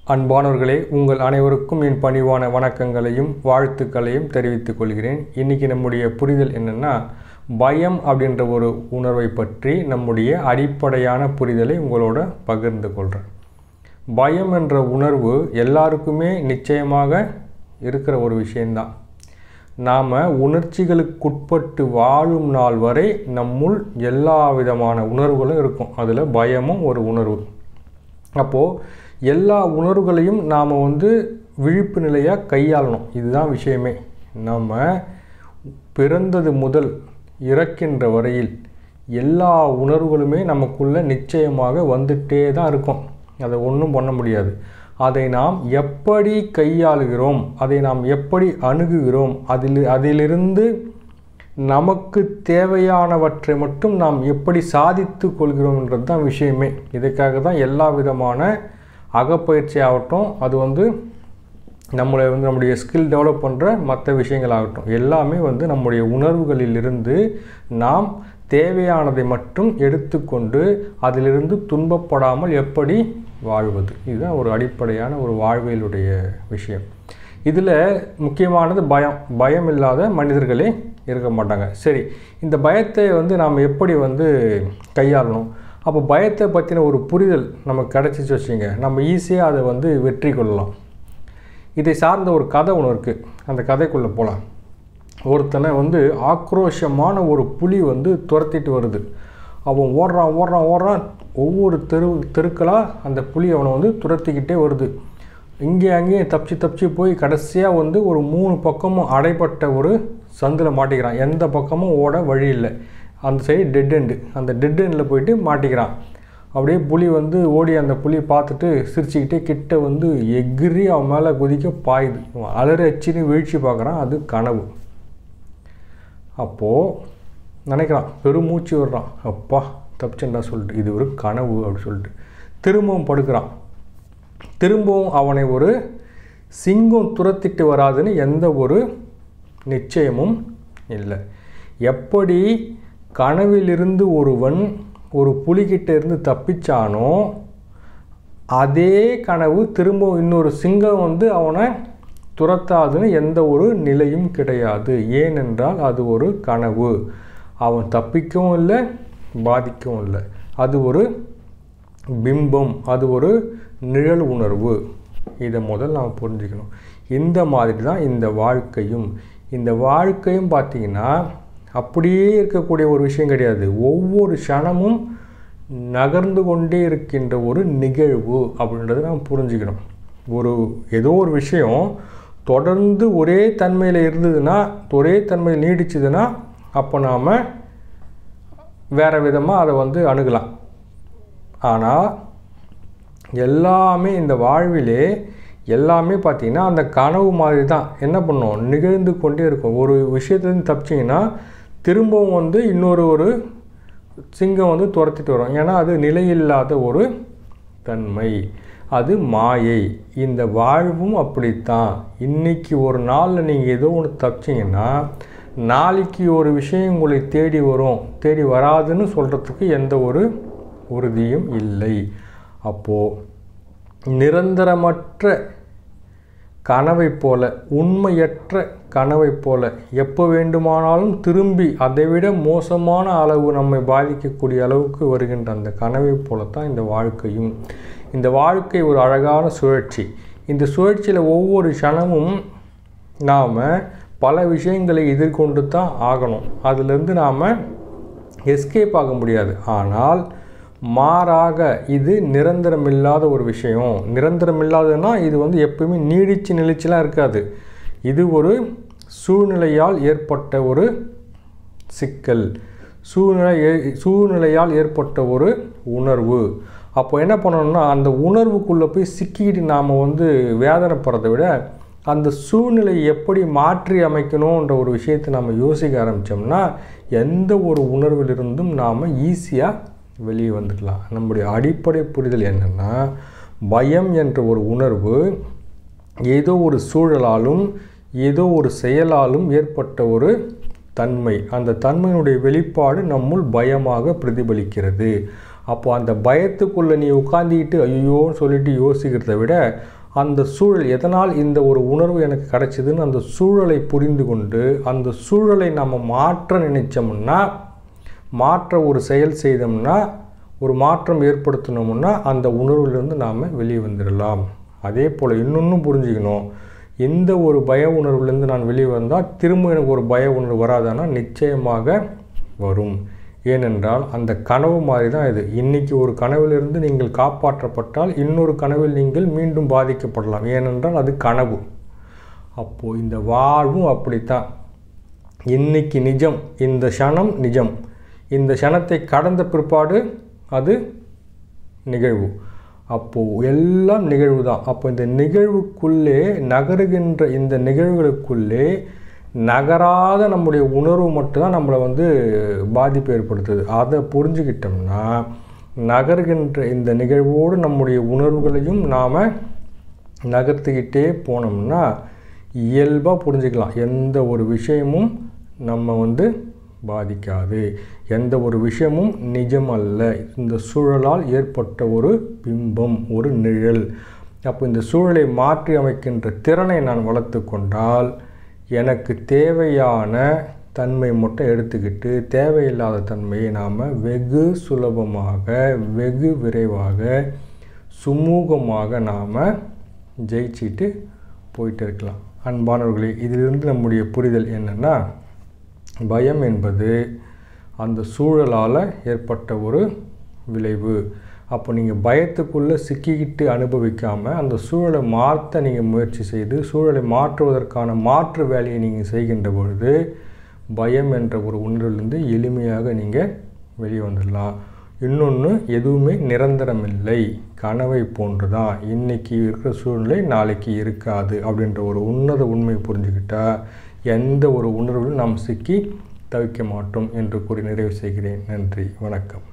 அன்பானவர்களே உங்கள் அனைவருக்கும் என் பணிவான வணக்கங்களையும் வாழ்த்துக்களையும் தெரிவித்துக் கொள்கிறேன் இன்றைக்கி நம்முடைய புரிதல் என்னென்னா பயம் அப்படின்ற ஒரு உணர்வை பற்றி நம்முடைய அடிப்படையான புரிதலை உங்களோட பகிர்ந்து கொள்கிறேன் பயம் என்ற உணர்வு எல்லாருக்குமே நிச்சயமாக இருக்கிற ஒரு விஷயந்தான் நாம் உணர்ச்சிகளுக்குட்பட்டு வாழும் நாள் வரை நம்முள் எல்லா விதமான உணர்வுகளும் இருக்கும் அதில் பயமும் ஒரு உணர்வு அப்போது எல்லா உணர்வுகளையும் நாம் வந்து விழிப்பு நிலையாக கையாளணும் இதுதான் விஷயமே நம்ம பிறந்தது முதல் இறக்கின்ற வரையில் எல்லா உணர்வுகளுமே நமக்குள்ளே நிச்சயமாக வந்துட்டே தான் இருக்கும் அதை ஒன்றும் பண்ண முடியாது அதை நாம் எப்படி கையாளுகிறோம் அதை நாம் எப்படி அணுகுகிறோம் அதில் அதிலிருந்து நமக்கு தேவையானவற்றை மட்டும் நாம் எப்படி சாதித்து கொள்கிறோம்ன்றது தான் விஷயமே இதுக்காக தான் எல்லா விதமான அகப்பயிற்சி ஆகட்டும் அது வந்து நம்மளை வந்து நம்முடைய ஸ்கில் டெவலப் பண்ணுற மற்ற விஷயங்களாகட்டும் எல்லாமே வந்து நம்முடைய உணர்வுகளிலிருந்து நாம் தேவையானதை மட்டும் எடுத்துக்கொண்டு அதிலிருந்து துன்பப்படாமல் எப்படி வாழ்வது இதுதான் ஒரு அடிப்படையான ஒரு வாழ்வியலுடைய விஷயம் இதில் முக்கியமானது பயம் பயம் இல்லாத மனிதர்களே இருக்க மாட்டாங்க சரி இந்த பயத்தை வந்து நாம் எப்படி வந்து கையாளணும் அப்போ பயத்தை பற்றின ஒரு புரிதல் நமக்கு கிடச்சிச்சு வச்சுங்க நம்ம ஈஸியாக அதை வந்து வெற்றி கொள்ளலாம் இதை சார்ந்த ஒரு கதை ஒன்று இருக்குது அந்த கதைக்குள்ளே போகலாம் ஒருத்தனை வந்து ஆக்ரோஷமான ஒரு புலி வந்து துரத்திட்டு வருது அவன் ஓடுறான் ஓடுறான் ஓடுறான் ஒவ்வொரு தெரு தெருக்களாக அந்த புலி அவனை வந்து துரத்திக்கிட்டே வருது இங்கே அங்கேயும் தப்பிச்சு தப்பிச்சு போய் கடைசியாக வந்து ஒரு மூணு பக்கமும் அடைப்பட்ட ஒரு சந்தில் மாட்டிக்கிறான் எந்த பக்கமும் ஓட வழி இல்லை அந்த சைடு டெட் எண்டு அந்த டெட் எண்டில் போயிட்டு மாட்டிக்கிறான் அப்படியே புலி வந்து ஓடி அந்த புலி பார்த்துட்டு சிரிச்சுக்கிட்டே கிட்ட வந்து எகிரி அவன் மேலே குதிக்க பாயுது அலறி அச்சின்னு வீழ்ச்சி பார்க்குறான் அது கனவு அப்போது நினைக்கிறான் பெருமூச்சு வர்றான் அப்பா தப்பிச்சேன்டா சொல்லிட்டு இது ஒரு கனவு அப்படி சொல்லிட்டு திரும்பவும் படுக்கிறான் திரும்பவும் அவனை ஒரு சிங்கம் துரத்திட்டு வராதுன்னு எந்த ஒரு நிச்சயமும் இல்லை எப்படி கனவிலிருந்து ஒருவன் ஒரு புலிகிட்ட இருந்து தப்பிச்சானோ அதே கனவு திரும்ப இன்னொரு சிங்கம் வந்து அவனை துரத்தாதுன்னு எந்த ஒரு நிலையும் கிடையாது ஏனென்றால் அது ஒரு கனவு அவன் தப்பிக்கவும் இல்லை பாதிக்கவும் இல்லை அது ஒரு பிம்பம் அது ஒரு நிழல் உணர்வு இதை முதல் நாம் புரிஞ்சுக்கணும் இந்த மாதிரி தான் இந்த வாழ்க்கையும் இந்த வாழ்க்கையும் பார்த்திங்கன்னா அப்படியே இருக்கக்கூடிய ஒரு விஷயம் கிடையாது ஒவ்வொரு க்ஷணமும் நகர்ந்து கொண்டே இருக்கின்ற ஒரு நிகழ்வு அப்படின்றத நாம் புரிஞ்சுக்கணும் ஒரு ஏதோ ஒரு விஷயம் தொடர்ந்து ஒரே தன்மையில் இருந்ததுன்னா ஒரே தன்மையில் நீடிச்சதுன்னா அப்போ நாம் வேறு விதமாக அதை வந்து அணுகலாம் ஆனால் எல்லாமே இந்த வாழ்விலே எல்லாமே பார்த்திங்கன்னா அந்த கனவு மாதிரி தான் என்ன பண்ணும் நிகழ்ந்து கொண்டே இருக்கும் ஒரு விஷயத்துலேருந்து தப்பிச்சிங்கன்னா திரும்பவும் வந்து இன்னொரு ஒரு சிங்கம் வந்து துரத்திட்டு வரும் ஏன்னா அது நிலையில்லாத ஒரு தன்மை அது மாயை இந்த வாழ்வும் அப்படித்தான் இன்றைக்கி ஒரு நாளில் நீங்கள் ஏதோ ஒன்று தப்பிச்சிங்கன்னா நாளைக்கு ஒரு விஷயம் உங்களை தேடி வரும் தேடி வராதுன்னு சொல்கிறதுக்கு எந்த ஒரு உறுதியும் இல்லை அப்போது நிரந்தரமற்ற கனவை போல உண்மையற்ற கனவை போல எப்போ வேண்டுமானாலும் திரும்பி அதைவிட மோசமான அளவு நம்மை பாதிக்கக்கூடிய அளவுக்கு வருகின்ற அந்த கனவை போலத்தான் இந்த வாழ்க்கையும் இந்த வாழ்க்கை ஒரு அழகான சுழற்சி இந்த சுழற்சியில் ஒவ்வொரு க்ஷணமும் நாம் பல விஷயங்களை எதிர்கொண்டு தான் ஆகணும் அதிலிருந்து நாம் எஸ்கேப் ஆக முடியாது ஆனால் மாறாக இது நிரந்தரமில்லாத ஒரு விஷயம் நிரந்தரமில்லாததுன்னா இது வந்து எப்பவுமே நீடிச்சு நிலைச்செலாம் இருக்காது இது ஒரு சூழ்நிலையால் ஏற்பட்ட ஒரு சிக்கல் சூழ்நிலை சூழ்நிலையால் ஏற்பட்ட ஒரு உணர்வு அப்போ என்ன பண்ணணும்னா அந்த உணர்வுக்குள்ளே போய் சிக்கிக்கிட்டு நாம் வந்து வேதனைப்படுறதை விட அந்த சூழ்நிலையை எப்படி மாற்றி அமைக்கணுன்ற ஒரு விஷயத்தை நாம் யோசிக்க ஆரம்பித்தோம்னா எந்த ஒரு உணர்விலிருந்தும் நாம் ஈஸியாக வெளியே வந்துடலாம் நம்முடைய அடிப்படை புரிதல் என்னென்னா பயம் என்ற ஒரு உணர்வு ஏதோ ஒரு சூழலாலும் ஏதோ ஒரு செயலாலும் ஏற்பட்ட ஒரு தன்மை அந்த தன்மையினுடைய வெளிப்பாடு நம்முள் பயமாக பிரதிபலிக்கிறது அப்போ அந்த பயத்துக்குள்ளே நீ உட்காந்துக்கிட்டு ஐயோன்னு சொல்லிட்டு யோசிக்கிறத விட அந்த சூழல் எதனால் இந்த ஒரு உணர்வு எனக்கு கிடைச்சதுன்னு அந்த சூழலை புரிந்து கொண்டு அந்த சூழலை நம்ம மாற்ற நினைச்சோம்னா மாற்ற ஒரு செயல் செய்தோம்னா ஒரு மாற்றம் ஏற்படுத்தினோம்னா அந்த உணர்விலிருந்து நாம் வெளியே வந்துடலாம் அதே போல் இன்னொன்றும் புரிஞ்சுக்கணும் எந்த ஒரு பய உணர்வுலேருந்து நான் வெளியே வந்தால் திரும்ப எனக்கு ஒரு பய உணர்வு வராதானா நிச்சயமாக வரும் ஏனென்றால் அந்த கனவு மாதிரி தான் இது இன்றைக்கி ஒரு கனவிலிருந்து நீங்கள் காப்பாற்றப்பட்டால் இன்னொரு கனவில் நீங்கள் மீண்டும் பாதிக்கப்படலாம் ஏனென்றால் அது கனவு அப்போது இந்த வாழ்வும் அப்படித்தான் இன்னைக்கு நிஜம் இந்த க்ஷணம் நிஜம் இந்த க்ஷணத்தை கடந்த பிற்பாடு அது நிகழ்வு அப்போது எல்லாம் நிகழ்வு தான் அப்போ இந்த நிகழ்வுக்குள்ளே நகருகின்ற இந்த நிகழ்வுகளுக்குள்ளே நகராத நம்முடைய உணர்வு மட்டும்தான் நம்மளை வந்து பாதிப்பு ஏற்படுத்துது அதை புரிஞ்சுக்கிட்டோம்னா நகர்கின்ற இந்த நிகழ்வோடு நம்முடைய உணர்வுகளையும் நாம் நகர்த்திக்கிட்டே போனோம்னா இயல்பாக புரிஞ்சுக்கலாம் எந்த ஒரு விஷயமும் நம்ம வந்து பாதிக்காது எந்த ஒரு விஷயமும் நிஜம் அல்ல இந்த சூழலால் ஏற்பட்ட ஒரு பிம்பம் ஒரு நிழல் அப்போ இந்த சூழலை மாற்றி அமைக்கின்ற திறனை நான் வளர்த்து கொண்டால் எனக்கு தேவையான தன்மை மட்டும் எடுத்துக்கிட்டு தேவையில்லாத தன்மையை நாம் வெகு சுலபமாக வெகு விரைவாக சுமூகமாக நாம் ஜெயிச்சிட்டு போயிட்டு இருக்கலாம் அன்பானவர்களே இதிலிருந்து நம்முடைய புரிதல் என்னென்னா பயம் என்பது அந்த சூழலால் ஏற்பட்ட ஒரு விளைவு அப்போ நீங்கள் பயத்துக்குள்ளே சிக்கிக்கிட்டு அனுபவிக்காமல் அந்த சூழலை மாற்ற நீங்கள் முயற்சி செய்து சூழலை மாற்றுவதற்கான மாற்று வேலையை நீங்கள் செய்கின்ற பொழுது பயம் என்ற ஒரு உணர்விலிருந்து எளிமையாக நீங்கள் வெளியே வந்துடலாம் இன்னொன்று எதுவுமே நிரந்தரமில்லை கனவை போன்று தான் இன்றைக்கி இருக்கிற சூழ்நிலை நாளைக்கு இருக்காது அப்படின்ற ஒரு உன்னத உண்மையை புரிஞ்சுக்கிட்டா எந்த ஒரு உணர்விலும் நாம் சிக்கி தவிக்க மாட்டோம் என்று கூறி நிறைவு செய்கிறேன் நன்றி வணக்கம்